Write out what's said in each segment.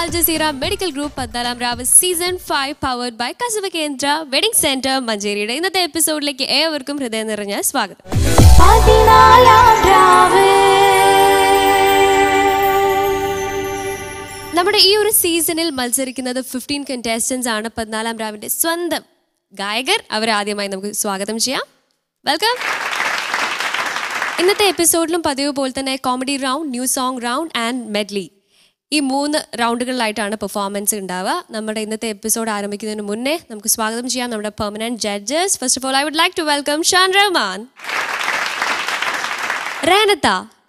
Jazeera medical group പത്താലാം രാവ് season five powered by Kasavu Kendra wedding centre മഞ്ചേരിയുടെ ഇന്നത്തെ എപ്പിസോഡിലേക്ക് ഏവർക്കും ഹൃദയം നിറഞ്ഞ സ്വാഗതം പതിനാലാം രാവ് നമ്മുടെ ഈ ഒരു സീസണിൽ മത്സരിക്കുന്നത് ഫിഫ്റ്റീൻ കണ്ടസ്റ്റൻസ് ആണ് പതിനാലാം രാവിന്റെ സ്വന്തം ഗായകർ അവരെ ആദ്യമായി നമുക്ക് സ്വാഗതം ചെയ്യാം വെൽക്കം ഇന്നത്തെ എപ്പിസോഡിലും പതിവ് പോലെ തന്നെ comedy round new song round and medley ഈ മൂന്ന് റൗണ്ടുകളിലായിട്ടാണ് പെർഫോമൻസ് ഉണ്ടാവുക നമ്മുടെ ഇന്നത്തെ എപ്പിസോഡ് ആരംഭിക്കുന്നതിന് മുന്നേ നമുക്ക് സ്വാഗതം ചെയ്യാം നമ്മുടെ permanent judges first of all I would like to welcome Shaan Rahman Renatha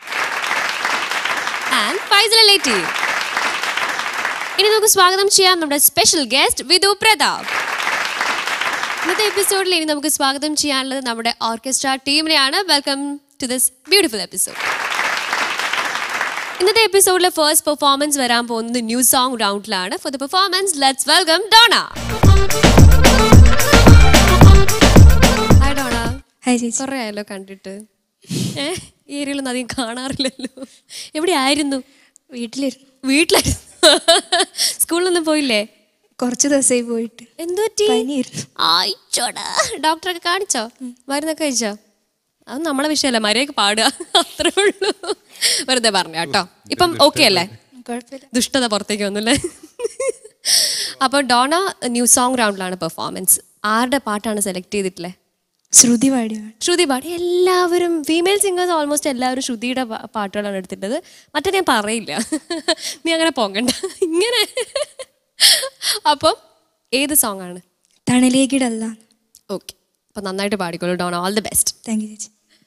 and Faisal ലേറ്റി ഇനി നമുക്ക് സ്വാഗതം ചെയ്യാം നമ്മുടെ സ്പെഷ്യൽ ഗസ്റ്റ് വിധു പ്രതാപ് ഇന്നത്തെ എപ്പിസോഡിൽ ഇനി നമുക്ക് സ്വാഗതം ചെയ്യാനുള്ളത് നമ്മുടെ ഓർക്കസ്ട്ര ടീമിനെയാണ് welcome to this beautiful episode ഇന്നത്തെ എപ്പിസോഡിലെ ഫസ്റ്റ് പെർഫോമൻസ് വരാൻ പോകുന്നത് ന്യൂ സോങ് റൗണ്ടിലാണ് for the performance let's welcome Dona hi Dona hi ചേച്ചി കുറേ ആയല്ലോ കണ്ടിട്ട് ഏ ഈ ഏരിയയിലൊന്നും അധികം കാണാറില്ലല്ലോ എവിടെയായിരുന്നു വീട്ടിലിരുന്നു വീട്ടിലായിരുന്നു സ്കൂളിലൊന്നും പോയില്ലേ കുറച്ച് ദിവസമായി പോയിട്ട് എന്തു പറ്റി പനിയായിരുന്നു ആയിച്ചോടാ ഡോക്ടറൊക്കെ കാണിച്ചോ മരുന്നൊക്കെ കഴിച്ചോ അത് നമ്മളെ വിഷയമല്ല മര്യാദക്ക് പാടുക അത്രേ ഉള്ളൂ വെറുതെ പറഞ്ഞു കേട്ടോ ഇപ്പം ഓക്കെ അല്ലേ കുഴപ്പമില്ല ദുഷ്ടത പുറത്തേക്ക് വന്നല്ലേ അപ്പൊ ഡോണ ന്യൂ സോങ് റൗണ്ടിലാണ് പെർഫോമൻസ് ആരുടെ പാട്ടാണ് സെലക്ട് ചെയ്തിട്ടില്ലേ ശ്രുതി പാടിയാണ് ശ്രുതി പാടി എല്ലാവരും ഫീമെയിൽ സിംഗേഴ്സ് ഓൾമോസ്റ്റ് എല്ലാവരും ശ്രുതിയുടെ പാ- പാട്ടുകളാണ് എടുത്തിട്ടത് മറ്റേ ഞാൻ പറയില്ല നീ അങ്ങനെ പോകണ്ട ഇങ്ങനെ അപ്പം ഏത് സോങ് ആണ് തണലേക്കിടല്ല ഓക്കെ അപ്പം നന്നായിട്ട് പാടിക്കോളൂ ഡോൺ all the best thank you ചേച്ചി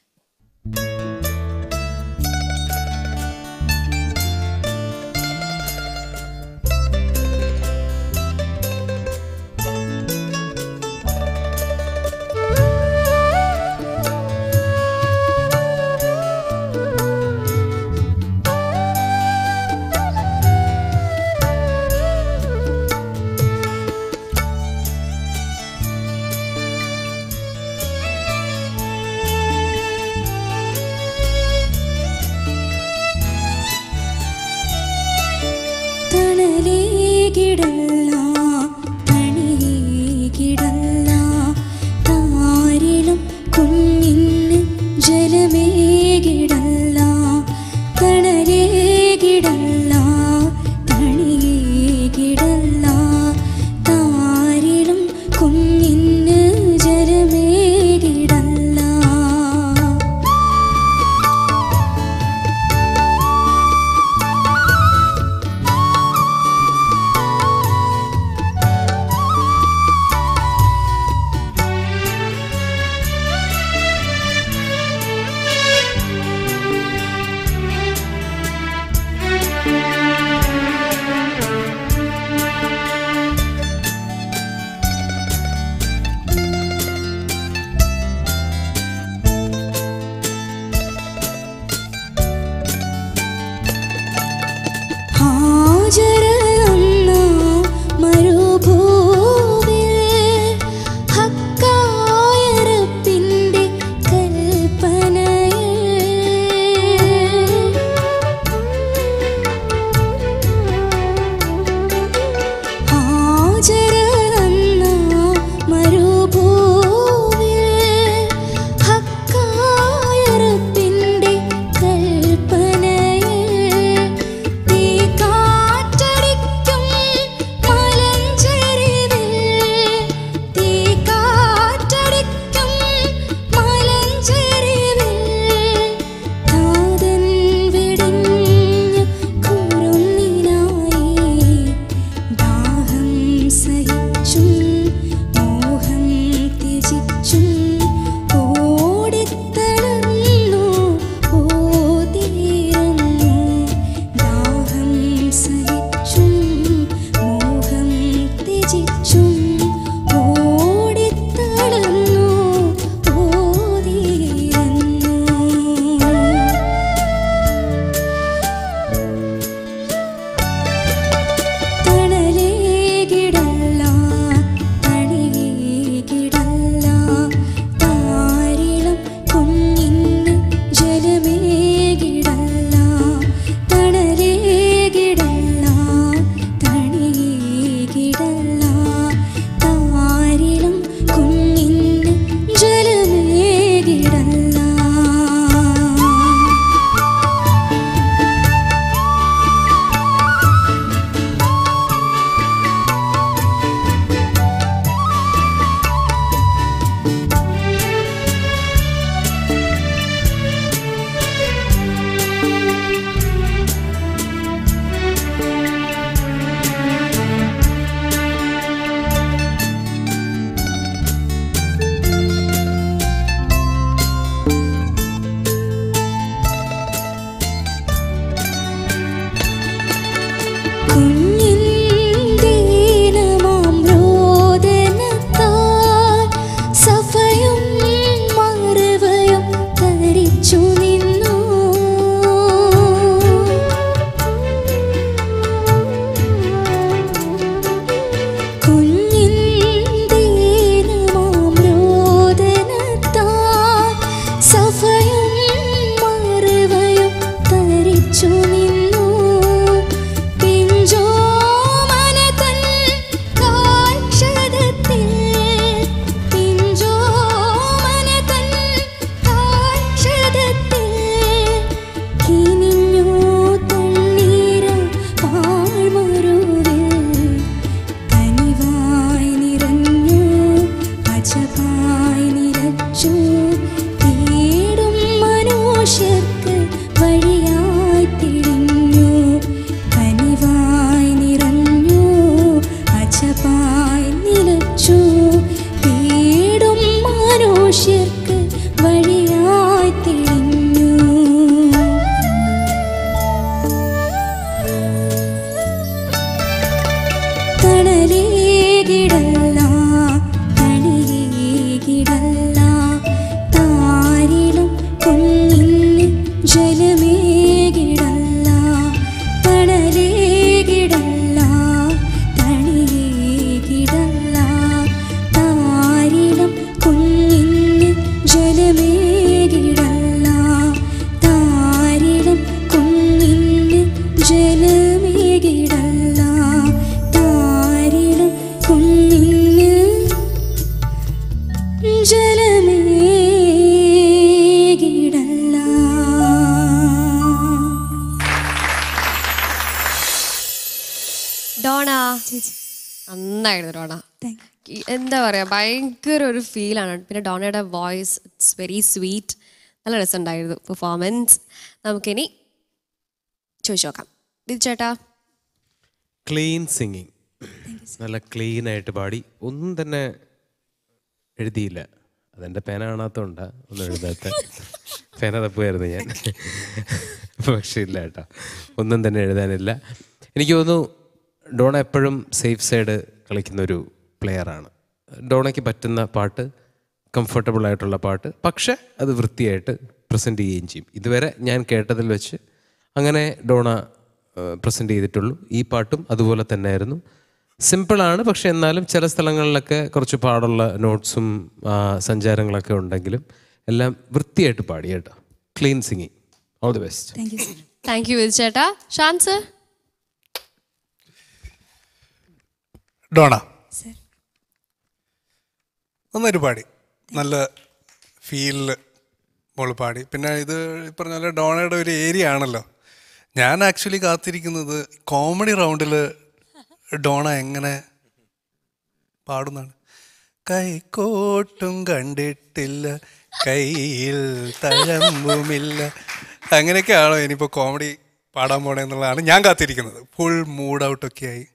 തണലേകിടല്ല തണിയേകിടല്ല താരിലും കുഞ്ഞിന് ജലമേകിടല്ല തണലേകിടല്ല തണിയേകിടല്ല താരിലും കുഞ്ഞിന് ജലമേകിടല്ല ഹാജര അന്ന മരുഭൂവിൽ ഹക്കായറപ്പിൻ്റെ കൽപ്പനയിൽ ഹാജര അന്ന മരുഭൂവിൽ ഹക്കായറപ്പിൻ്റെ കൽപ്പനയിൽ തീ കാറ്റട ജലമേകിടല്ല തണലേകിടല്ല തണിയേകിടല്ല താരിടം കുഞ്ഞിന് ജലമേകിടല്ല താരിടം കുഞ്ഞിന് ജലമേകിടല്ല താരിടം കുഞ്ഞിന് ജലമേകിടല്ല ഡോണ നന്നായിരുന്നു ഡോണ ഈ എന്താ പറയുക ഭയങ്കര ഒരു ഫീലാണ് പിന്നെ ഡോണയുടെ വോയിസ് ഇറ്റ്സ് വെരി സ്വീറ്റ് നല്ല രസമുണ്ടായിരുന്നു പെർഫോമൻസ് നമുക്കിനി ചോദിച്ചു നോക്കാം ഇത് ചേട്ടാ ക്ലീൻ സിംഗിങ് നല്ല ക്ലീൻ ആയിട്ട് പാടി ഒന്നും തന്നെ എഴുതിയില്ല അതെൻ്റെ പേന കാണാത്തോണ്ടാ ഒന്നും എഴുതാത്ത പേന തപ്പുമായിരുന്നു ഞാൻ പക്ഷേ ഇല്ല കേട്ടോ ഒന്നും തന്നെ എഴുതാനില്ല എനിക്ക് തോന്നുന്നു ഡോണ എപ്പോഴും സേഫ് സൈഡ് കളിക്കുന്ന ഒരു പ്ലെയറാണ് ഡോണയ്ക്ക് പറ്റുന്ന പാട്ട് കംഫർട്ടബിൾ ആയിട്ടുള്ള പാട്ട് പക്ഷെ അത് വൃത്തിയായിട്ട് പ്രസൻറ്റ് ചെയ്യുകയും ചെയ്യും ഇതുവരെ ഞാൻ കേട്ടതിൽ വെച്ച് അങ്ങനെ ഡോണ പ്രസൻറ്റ് ചെയ്തിട്ടുള്ളൂ ഈ പാട്ടും അതുപോലെ തന്നെയായിരുന്നു സിമ്പിളാണ് പക്ഷെ എന്നാലും ചില സ്ഥലങ്ങളിലൊക്കെ കുറച്ച് പാടുള്ള നോട്ട്സും സഞ്ചാരങ്ങളൊക്കെ ഉണ്ടെങ്കിലും എല്ലാം വൃത്തിയായിട്ട് പാടി കേട്ടോ clean singing all the best thank you ഇത് ചേട്ടാ ഷാൻ സർ ഡോണ നന്നായിട്ട് പാടി നല്ല ഫീലിൽ മോള് പാടി പിന്നെ ഇത് ഈ പറഞ്ഞ പോലെ ഡോണയുടെ ഒരു ഏരിയ ആണല്ലോ ഞാൻ ആക്ച്വലി കാത്തിരിക്കുന്നത് കോമഡി റൗണ്ടിൽ ഡോണ എങ്ങനെ പാടുന്നാണ് കൈക്കോട്ടും കണ്ടിട്ടില്ല കയ്യിൽ തഴമ്പുമില്ല അങ്ങനെയൊക്കെയാണോ ഇനിയിപ്പോൾ കോമഡി പാടാൻ പോണേന്നുള്ളതാണ് ഞാൻ കാത്തിരിക്കുന്നത് ഫുൾ മൂഡ് ഔട്ടൊക്കെ ആയി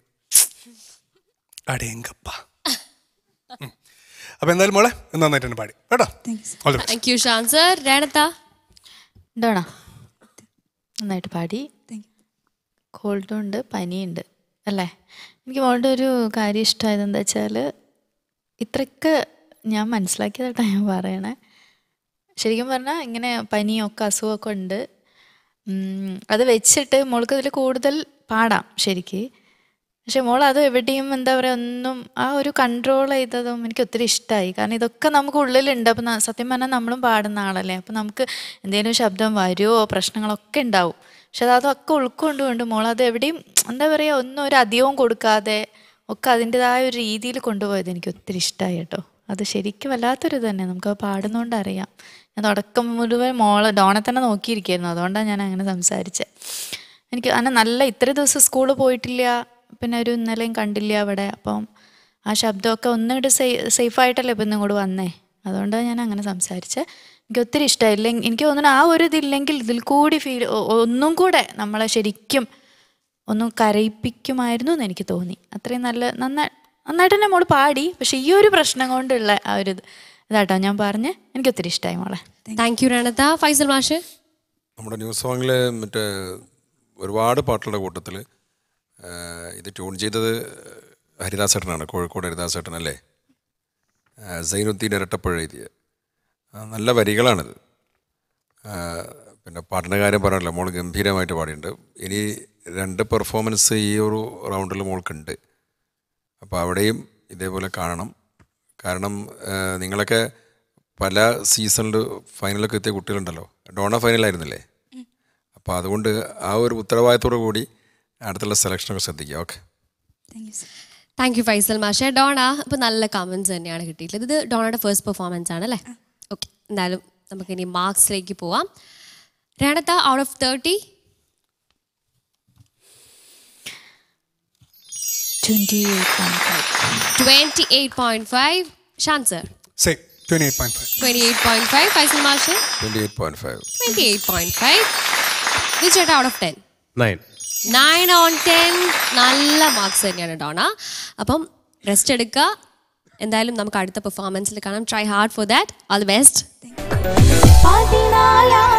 അടേങ്കപ്പ ഉം. അപ്പൊ എന്തായാലും മോളെ നന്നായിട്ട് തന്നെ പാടി കേട്ടോ All the best. Thank you Shaan sir Renatha Dona നന്നായിട്ട് പാടി കോൾഡും ഉണ്ട് പനിയുണ്ട് അല്ലേ എനിക്ക് മോളുടെ ഒരു കാര്യം ഇഷ്ടമായത് എന്താ വെച്ചാൽ ഇത്രയൊക്കെ ഞാൻ മനസ്സിലാക്കിയതായിട്ടാ ഞാൻ പറയണേ ശരിക്കും പറഞ്ഞാൽ ഇങ്ങനെ പനിയൊക്കെ അസുഖമൊക്കെ ഉണ്ട് ഉം, അത് വെച്ചിട്ട് മോൾക്ക് ഇതിൽ കൂടുതൽ പാടാം ശരിക്ക് പക്ഷെ മോൾ അത് എവിടെയും എന്താ പറയുക ഒന്നും ആ ഒരു കൺട്രോൾ ചെയ്തതും എനിക്ക് ഒത്തിരി ഇഷ്ടമായി കാരണം ഇതൊക്കെ നമുക്ക് ഉള്ളിലുണ്ട് അപ്പം ന- സത്യം പറഞ്ഞാൽ നമ്മളും പാടുന്ന ആളല്ലേ അപ്പം നമുക്ക് എന്തെങ്കിലും ശബ്ദം വരുമോ പ്രശ്നങ്ങളൊക്കെ ഉണ്ടാവും പക്ഷെ അത് അതൊക്കെ ഉൾക്കൊണ്ടുകൊണ്ട് മോൾ അത് എവിടെയും എന്താ പറയുക ഒന്നും ഒരു അധികവും കൊടുക്കാതെ ഒക്കെ അതിൻ്റെതായ ഒരു രീതിയിൽ കൊണ്ടുപോയത് എനിക്ക് ഒത്തിരി ഇഷ്ടമായി കേട്ടോ അത് ശരിക്കും വല്ലാത്തൊരു ഇത് തന്നെ നമുക്ക് പാടുന്നതുകൊണ്ട് അറിയാം ഞാൻ തുടക്കം മുഴുവൻ മോളെ ഡോണെ തന്നെ നോക്കിയിരിക്കുകയായിരുന്നു അതുകൊണ്ടാണ് ഞാൻ അങ്ങനെ സംസാരിച്ചത് എനിക്ക് അങ്ങനെ നല്ല ഇത്ര ദിവസം സ്കൂളിൽ പോയിട്ടില്ല പിന്നെ ഒരു ഇന്നലെയും കണ്ടില്ല അവിടെ അപ്പം ആ ശബ്ദമൊക്കെ ഒന്നുകൂടി സേ സേഫായിട്ടല്ലേ ഇപ്പം ഇങ്ങോട്ട് വന്നേ അതുകൊണ്ടാണ് ഞാൻ അങ്ങനെ സംസാരിച്ചത് എനിക്ക് ഒത്തിരി ഇഷ്ടമായില്ല എനിക്ക് തോന്നുന്നു ആ ഒരു ഇതില്ലെങ്കിൽ ഇതിൽ കൂടി ഫീൽ ഒന്നും കൂടെ നമ്മളെ ശരിക്കും ഒന്ന് കരയിപ്പിക്കുമായിരുന്നു എന്ന് എനിക്ക് തോന്നി അത്രയും നല്ല നന്നായി നന്നായിട്ട് തന്നെ മോള് പാടി പക്ഷെ ഈ ഒരു പ്രശ്നം കൊണ്ടുള്ള ആ ഒരു ഇത് ഇതാട്ടോ ഞാൻ പറഞ്ഞ് എനിക്ക് ഒത്തിരി ഇഷ്ടമായി മോളെ താങ്ക് യു രേണത്ത ഫൈസൽ മാഷ് നമ്മുടെ ന്യൂസ് സോങ്ങിൽ മറ്റേ ഒരുപാട് പാട്ടുകളുടെ കൂട്ടത്തിൽ ഇത് ട്യൂൺ ചെയ്തത് ഹരിദാസേട്ടനാണ് കോഴിക്കോട് ഹരിദാസേട്ടൻ അല്ലേ ആ, സൈനുദ്ദീൻ ഇരട്ടപ്പുഴ എഴുതിയ ആ, നല്ല വരികളാണിത് ആ, പിന്നെ പാട്ടിൻ്റെ കാര്യം പറയാനല്ലോ മോൾ ഗംഭീരമായിട്ട് പാടിയിട്ടുണ്ട് ഇനി രണ്ട് പെർഫോമൻസ് ഈ ഒരു റൗണ്ടിൽ മോൾക്കുണ്ട് അപ്പോൾ അവിടെയും ഇതേപോലെ കാണണം കാരണം ആ, നിങ്ങളൊക്കെ പല സീസണിൽ ഫൈനലൊക്കെ എത്തിയ കുട്ടികളുണ്ടല്ലോ ഡോണ ഫൈനലായിരുന്നില്ലേ അപ്പോൾ അതുകൊണ്ട് ആ ഒരു ഉത്തരവാദിത്തോടു കൂടി അടുത്തുള്ള സെലക്ഷനൊക്കെ ശ്രദ്ധിക്കുക ഓക്കെ താങ്ക് യു ഫൈസൽ മാഷെ ഡോണ ഇപ്പം നല്ല കമൻസ് തന്നെയാണ് കിട്ടിയിട്ടുള്ളത് ഇത് ഡോണയുടെ ഫസ്റ്റ് പെർഫോമൻസ് ആണ് അല്ലേ ഓക്കെ എന്തായാലും നമുക്ക് ഇനി മാർക്സിലേക്ക് പോവാം Renatha out of thirty twenty eight point five twenty eight point five Shaan sir say twenty eight point five twenty eight point five Faisal മാഷ് twenty eight point five twenty eight point five ഇത് ചേട്ടാ out of ten nine nine on ten നല്ല marks തന്നെയാണ് ഡോണ അപ്പം rest എടുക്കുക എന്തായാലും നമുക്ക് അടുത്ത പെർഫോമൻസിൽ കാണാം try hard for that all the best പതിനാലാം